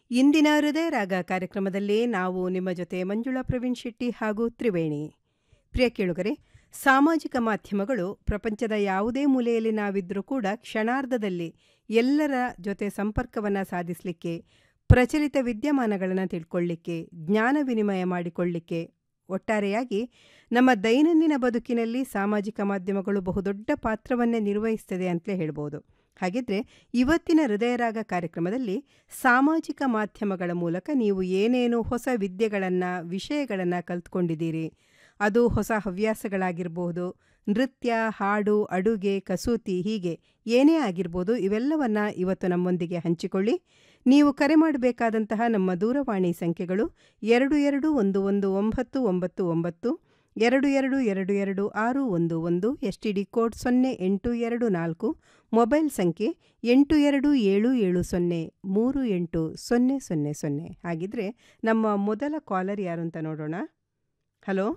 ಇಂದಿನ ಹೃದಯ ರಾಗ ಕಾರ್ಯಕ್ರಮದಲ್ಲಿ ನಾವು ನಿಮ್ಮ ಜೊತೆ ಮಂಜುಳಾ ಪ್ರವೀಣ್ ಶೆಟ್ಟಿ ಹಾಗೂ ತ್ರಿವೇಣಿ ಪ್ರಿಯ ಕೇಳುಗರೆ ಸಾಮಾಜಿಕ ಮಾಧ್ಯಮಗಳು ಪ್ರಪಂಚದ ಯಾವುದೇ ಮೂಲೆಯಲ್ಲಿ ನಾವಿದ್ರೂ ಕೂಡ ಕ್ಷಣಾರ್ಧದಲ್ಲಿ ಎಲ್ಲರ ಜೊತೆ ಸಂಪರ್ಕವನ್ನು ಸಾಧಿಸಲಿಕ್ಕೆ ಪ್ರಚಲಿತ ವಿದ್ಯಮಾನಗಳನ್ನು ತಿಳ್ಕೊಳ್ಳಿಕ್ಕೆ ಜ್ಞಾನ ವಿನಿಮಯ ಮಾಡಿಕೊಳ್ಳಿಕ್ಕೆ ಒಟ್ಟಾರೆಯಾಗಿ ನಮ್ಮ ದೈನಂದಿನ ಬದುಕಿನಲ್ಲಿ ಸಾಮಾಜಿಕ ಮಾಧ್ಯಮಗಳು ಬಹುದೊಡ್ಡ ಪಾತ್ರವನ್ನೇ ನಿರ್ವಹಿಸ್ತದೆ ಅಂತಲೇ ಹೇಳ್ಬೋದು ಹಾಗಿದ್ರೆ ಇವತ್ತಿನ ಹೃದಯರಾಗ ಕಾರ್ಯಕ್ರಮದಲ್ಲಿ ಸಾಮಾಜಿಕ ಮಾಧ್ಯಮಗಳ ಮೂಲಕ ನೀವು ಏನೇನು ಹೊಸ ವಿದ್ಯೆಗಳನ್ನು ವಿಷಯಗಳನ್ನು ಕಲ್ತ್ಕೊಂಡಿದ್ದೀರಿ ಅದು ಹೊಸ ಹವ್ಯಾಸಗಳಾಗಿರ್ಬೋದು ನೃತ್ಯ ಹಾಡು ಅಡುಗೆ ಕಸೂತಿ ಹೀಗೆ ಏನೇ ಆಗಿರ್ಬೋದು ಇವೆಲ್ಲವನ್ನು ಇವತ್ತು ನಮ್ಮೊಂದಿಗೆ ಹಂಚಿಕೊಳ್ಳಿ ನೀವು ಕರೆ ಮಾಡಬೇಕಾದಂತಹ ನಮ್ಮ ದೂರವಾಣಿ ಸಂಖ್ಯೆಗಳು ಎರಡು ಎರಡು ಒಂದು ಒಂದು ಒಂಬತ್ತು ಒಂಬತ್ತು ಒಂಬತ್ತು ಎರಡು ಎರಡು ಎರಡು ಎರಡು ಆರು ಒಂದು ಒಂದು ಎಸ್ ಟಿ ಡಿ ಕೋಡ್ ಸೊನ್ನೆ ಎಂಟು ಎರಡು ನಾಲ್ಕು ಮೊಬೈಲ್ ಸಂಖ್ಯೆ ಎಂಟು ಎರಡು ಏಳು ಏಳು ಸೊನ್ನೆ ಮೂರು ಎಂಟು ಸೊನ್ನೆ ಸೊನ್ನೆ ಸೊನ್ನೆ ಹಾಗಿದ್ರೆ ನಮ್ಮ ಮೊದಲ ಕಾಲರ್ ಯಾರು ಅಂತ ನೋಡೋಣ hello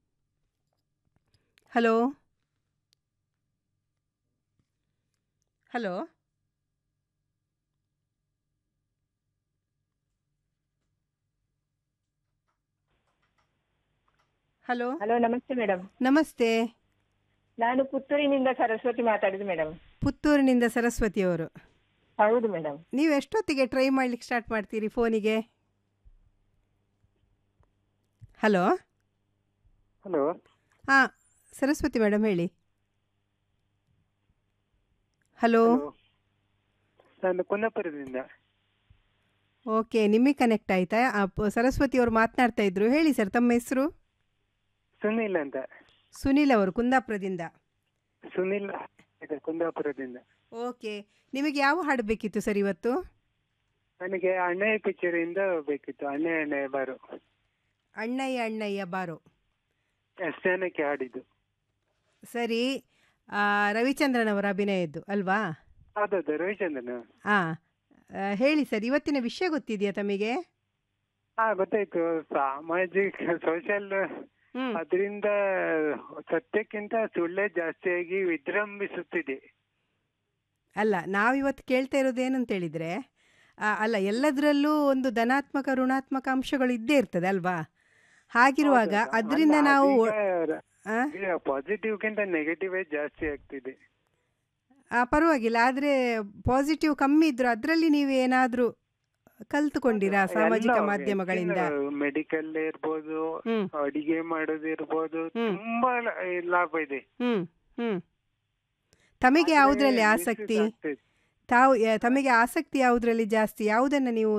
hello hello hello hello ನಮಸ್ತೆ ಮೇಡಮ್ ನಮಸ್ತೆ ನಾನು ಪುತ್ತೂರಿನಿಂದ ಸರಸ್ವತಿ ಮಾತಾಡುದು ಮೇಡಮ್ ಪುತ್ತೂರಿನಿಂದ ಸರಸ್ವತಿಯವರು ಹೌದು ಮೇಡಮ್ ನೀವು ಎಷ್ಟೊತ್ತಿಗೆ ಟ್ರೈ ಮಾಡ್ಲಿಕ್ಕೆ ಸ್ಟಾರ್ಟ್ ಮಾಡ್ತೀರಿ ಫೋನಿಗೆ ಹಲೋ ಹಲೋ ಹಾಂ ಸರಸ್ವತಿ ಮೇಡಮ್ ಹೇಳಿ ಹಲೋ ನಾನು ಕುಂದಾಪುರದಿಂದ ಓಕೆ ನಿಮಗೆ ಕನೆಕ್ಟ್ ಆಯ್ತಾ ಆ, ಪ- ಸರಸ್ವತಿ ಅವರು ಮಾತನಾಡ್ತಾ ಇದ್ರು ಹೇಳಿ ಸರ್ ತಮ್ಮ ಹೆಸರು ಸುನಿಲ್ ಅಂತ ಸುನಿಲ್ ಅವರು ಕುಂದಾಪುರದಿಂದ ಸುನಿಲ್ ಇದೆ ಕುಂದಾಪುರದಿಂದ ಓಕೆ ನಿಮಗೆ ಯಾವ ಹಾಡು ಬೇಕಿತ್ತು ಸರ್ ಇವತ್ತು ನನಗೆ ಅಣ್ಣಯ್ಯ ಪಿಕ್ಚರ್ ಇಂದ ಬೇಕಿತ್ತು ಅಣ್ಣಯ್ಯ ಅಣ್ಣಯ್ಯ ಬಾರು ಅಣ್ಣಯ್ಯ ಅಣ್ಣಯ್ಯ ಬಾರೋ ಎಷ್ಟು ಜನಕ್ಕೆ ಹಾಡಿದ್ದು ಸರಿ ಆ, ರವಿಚಂದ್ರನ್ ಅವರ ಅಭಿನಯದ್ದು ಅಲ್ವಾ ಹೌದೌದು ರವಿಚಂದ್ರನ್ ಹಾಂ ಹೇಳಿ ಸರ್ ಇವತ್ತಿನ ವಿಷಯ ಗೊತ್ತಿದೆಯಾ ತಮಗೆ ಹಾ ಗೊತ್ತಾಯ್ತು ಸಾಮಾಜಿಕ ಸೋಷಿಯಲ್ ಹ್ಞೂ ಅದರಿಂದ ಸತ್ಯಕ್ಕಿಂತ ಸುಳ್ಳೇ ಜಾಸ್ತಿಯಾಗಿ ವಿಜೃಂಭಿಸುತ್ತಿದೆ ಅಲ್ಲ ನಾವಿವತ್ತು ಕೇಳ್ತಾ ಇರೋದು ಏನಂತ ಹೇಳಿದರೆ ಅಲ್ಲ ಎಲ್ಲದರಲ್ಲೂ ಒಂದು ಧನಾತ್ಮಕ ಋಣಾತ್ಮಕ ಅಂಶಗಳು ಇದ್ದೇ ಇರ್ತದೆ ಅಲ್ವಾ ಹಾಗಿರುವಾಗ ಅದರಿಂದ ನಾವು ಆ? ಪಾಸಿಟಿವ್ಗಿಂತ ನೆಗೆಟಿವ್ ಜಾಸ್ತಿ ಆಗ್ತಿದೆ ಆ, ಪರವಾಗಿಲ್ಲ ಆದರೆ ಪಾಸಿಟಿವ್ ಕಮ್ಮಿ ಇದ್ರು ಅದರಲ್ಲಿ ನೀವು ಏನಾದರೂ ಕಲ್ತುಕೊಂಡಿರಾ ಸಾಮಾಜಿಕ ಮಾಧ್ಯಮಗಳಿಂದ ಮೆಡಿಕಲ್ ಇರ್ಬೋದು ಹ್ಮ್ ಅಡಿಗೆ ಮಾಡೋದಿರ್ಬೋದು ಹ್ಮ್. ತುಂಬಾ ಲ- ಲಾಭ ಇದೆ ಹ್ಮ್ ಹ್ಮ್ ತಮಗೆ ಆದ್ರೆ ಯಾವುದ್ರಲ್ಲಿ misuse ಆಸಕ್ತಿ ಆಗ್ತಿದೆ. ತಾವು ಯ- ತಮಗೆ ಆಸಕ್ತಿ ಯಾವುದ್ರಲ್ಲಿ ಜಾಸ್ತಿ ಯಾವುದನ್ನು ನೀವು